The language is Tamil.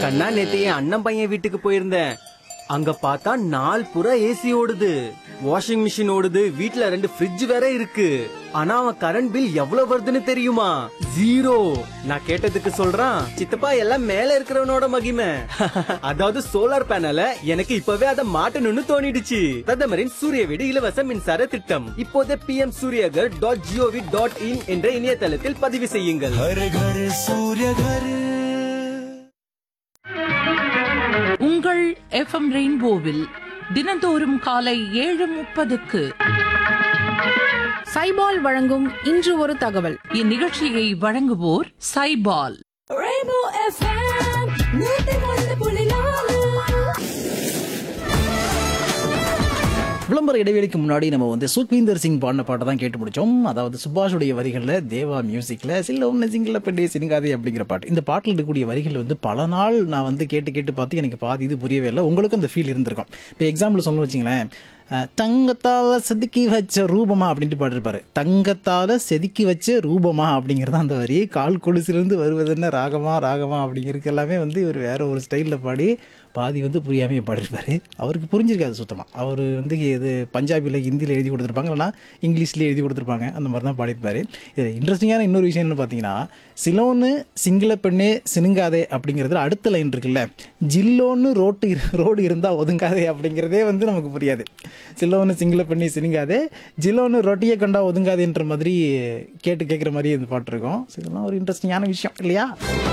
கண்ணா நேத்து என் அண்ணன் பையன் வீட்டுக்கு போயிருந்தேன் அங்க பார்த்தா நாள் புறா ஏசி ஓடுது வாஷிங் மிஷின் ஓடுது வீட்ல ரெண்டு ஃப்ரிட்ஜ் வேற இருக்கு ஆனா அவன் கரண்ட் பில் எவ்வளவு வருதுன்னு தெரியுமா ஜீரோ நான் கேட்டதுக்கு சொல்றான் சித்தப்பா எல்லாம் மேல இருக்கிறவனோட மகிமை அதாவது சோலார் பேனல எனக்கு இப்பவே அதை மாட்டணும்னு தோணிடுச்சு பிரதமரின் சூரிய வீடு இலவச மின்சார திட்டம் இப்போதே P M Suryaghar dot gov dot in என்ற இணையதளத்தில் பதிவு செய்யுங்கள் हर घर सूर्य घर உங்கள் எஃப்எம் ரெயின்போவில் தினந்தோறும் காலை ஏழு முப்பதுக்கு சைபால் வழங்கும் இன்று ஒரு தகவல் இந்நிகழ்ச்சியை வழங்குவோர் சைபால் Rainbow FM, நூத்தி ஒன்று புள்ளி நாலு விளம்பர இடைவெளிக்கு முன்னாடி நம்ம வந்து சுக்வீந்தர் சிங் பாடின பாட்டை தான் கேட்டு முடிச்சோம் அதாவது சுபாஷுடைய வரிகளில் தேவா மியூசிக்கில் சில்லம் சிங்கில் பெண்டே சினிங்காதே அப்படிங்கிற பாட்டு இந்த பாட்டில் இருக்கக்கூடிய வரிகள் வந்து பல நாள் நான் வந்து கேட்டு கேட்டு பார்த்து எனக்கு பாதி இது புரியவே இல்லை உங்களுக்கும் அந்த ஃபீல் இருந்திருக்கும் இப்போ எக்ஸாம்பிள் சொல்ல வச்சிங்களேன் அஹ், தங்கத்தால செதுக்கி வச்ச ரூபமா அப்படின்ட்டு பாடிருப்பாரு தங்கத்தால செதுக்கி வச்ச ரூபமா அப்படிங்கிறது அந்த வரி கால் கொலுசிலிருந்து வருவதென்ன ராகமா ராகமா அப்படிங்கிறது எல்லாமே வந்து இவர் வேற ஒரு ஸ்டைலில் பாடி பாதி வந்து புரியாமையே பாடிருப்பாரு அவருக்கு புரிஞ்சிருக்காது சுத்தமாக அவர் வந்து இது பஞ்சாபியில் ஹிந்தியில் எழுதி கொடுத்துருப்பாங்க இல்லைனா இங்கிலீஷ்லேயே எழுதி கொடுத்துருப்பாங்க அந்த மாதிரி தான் பாடியிருப்பாரு இது இன்ட்ரெஸ்டிங்கான இன்னொரு விஷயம் என்ன பார்த்தீங்கன்னா சிலோன்னு சிங்கள பெண்ணே சினுங்காதே அப்படிங்கிறதுல அடுத்த லைன் இருக்குல்ல ஜில்லோன்னு ரோட்டு இரு- ரோடு இருந்தால் ஒதுங்காதே அப்படிங்கிறதே வந்து நமக்கு புரியாது சிலோன்னு சிங்கள பெண்ணே சினுங்காதே ஜில்லோன்னு ரொட்டியை கண்டா ஒதுங்காதேன்ற மாதிரி கேட்டு கேட்குற மாதிரி இந்த பாட்டு இருக்கும் ஸோ இதெல்லாம் ஒரு இன்ட்ரெஸ்டிங்கான விஷயம் இல்லையா